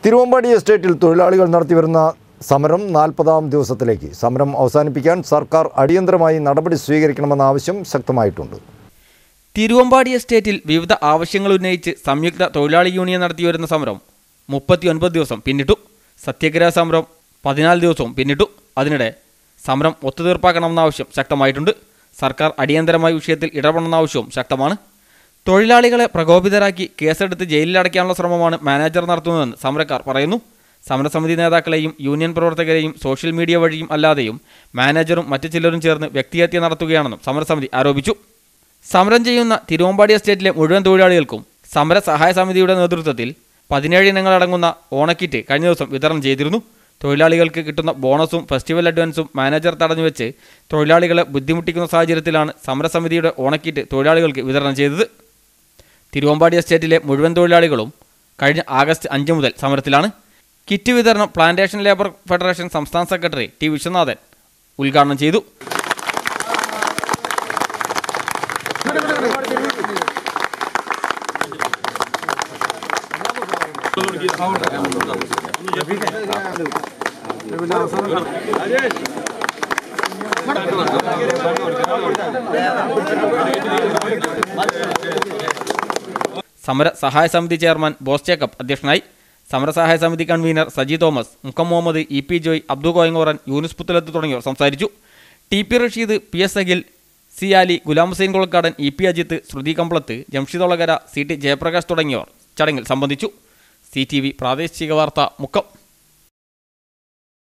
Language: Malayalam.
തിരുവമ്പാടി എസ്റ്റേറ്റിൽ തൊഴിലാളികൾ നടത്തിവരുന്ന സമരം നാൽപ്പതാം ദിവസത്തിലേക്ക് സമരം അവസാനിപ്പിക്കാൻ സർക്കാർ അടിയന്തരമായി നടപടി സ്വീകരിക്കണമെന്ന ആവശ്യം ശക്തമായിട്ടുണ്ട് തിരുവമ്പാടി എസ്റ്റേറ്റിൽ വിവിധ ആവശ്യങ്ങൾ ഉന്നയിച്ച് സംയുക്ത തൊഴിലാളി യൂണിയൻ നടത്തിവരുന്ന സമരം മുപ്പത്തിയൊൻപത് ദിവസം പിന്നിട്ടു സത്യാഗ്രഹ സമരം പതിനാല് ദിവസവും പിന്നിട്ടു അതിനിടെ സമരം ഒത്തുതീർപ്പാക്കണമെന്ന ആവശ്യം ശക്തമായിട്ടുണ്ട് സർക്കാർ അടിയന്തരമായി വിഷയത്തിൽ ഇടപെടണമെന്ന ആവശ്യവും ശക്തമാണ് തൊഴിലാളികളെ പ്രകോപിതരാക്കി കേസെടുത്ത് ജയിലിലടയ്ക്കാനുള്ള ശ്രമമാണ് മാനേജർ നടത്തുന്നതെന്ന് സമരക്കാർ പറയുന്നു സമരസമിതി നേതാക്കളെയും യൂണിയൻ പ്രവർത്തകരെയും സോഷ്യൽ മീഡിയ വഴിയും അല്ലാതെയും മാനേജറും മറ്റു ചിലരും ചേർന്ന് വ്യക്തിഹത്യ നടത്തുകയാണെന്നും സമരസമിതി ആരോപിച്ചു സമരം ചെയ്യുന്ന തിരുവമ്പാടി എസ്റ്റേറ്റിലെ മുഴുവൻ തൊഴിലാളികൾക്കും സമര സഹായ സമിതിയുടെ നേതൃത്വത്തിൽ പതിനേഴ് ഇനങ്ങളടങ്ങുന്ന ഓണക്കിറ്റ് കഴിഞ്ഞ ദിവസം വിതരണം ചെയ്തിരുന്നു തൊഴിലാളികൾക്ക് കിട്ടുന്ന ബോണസും ഫെസ്റ്റിവൽ അഡ്വാൻസും മാനേജർ തടഞ്ഞുവെച്ച് തൊഴിലാളികളെ ബുദ്ധിമുട്ടിക്കുന്ന സാഹചര്യത്തിലാണ് സമരസമിതിയുടെ ഓണക്കിറ്റ് തൊഴിലാളികൾക്ക് വിതരണം ചെയ്തത് തിരുവമ്പാടി എസ്റ്റേറ്റിലെ മുഴുവൻ തൊഴിലാളികളും കഴിഞ്ഞ ആഗസ്റ്റ് അഞ്ച് മുതൽ സമരത്തിലാണ് കിറ്റ് വിതരണം പ്ലാന്റേഷൻ ലേബർ ഫെഡറേഷൻ സംസ്ഥാന സെക്രട്ടറി ടി വിശ്വനാഥൻ ഉദ്ഘാടനം ചെയ്തു സമര സഹായ സമിതി ചെയർമാൻ ബോസ് ജേക്കബ് അധ്യക്ഷനായി സമരസഹായ സമിതി convener Saji Thomas Mukkam Muhammad E P Joy Abdu Koyangoran Yunus Puthalath തുടങ്ങിയവർ സംസാരിച്ചു T P Rasheed P S Akhil C Ali Gulam Hussain Kolakkadan E P Ajith Sruthi Kambalath Jamshid Olakara C T Jayaprakash തുടങ്ങിയവർ ചടങ്ങിൽ സംബന്ധിച്ചു സി ടി വി പ്രാദേശിക വാർത്ത മുക്കം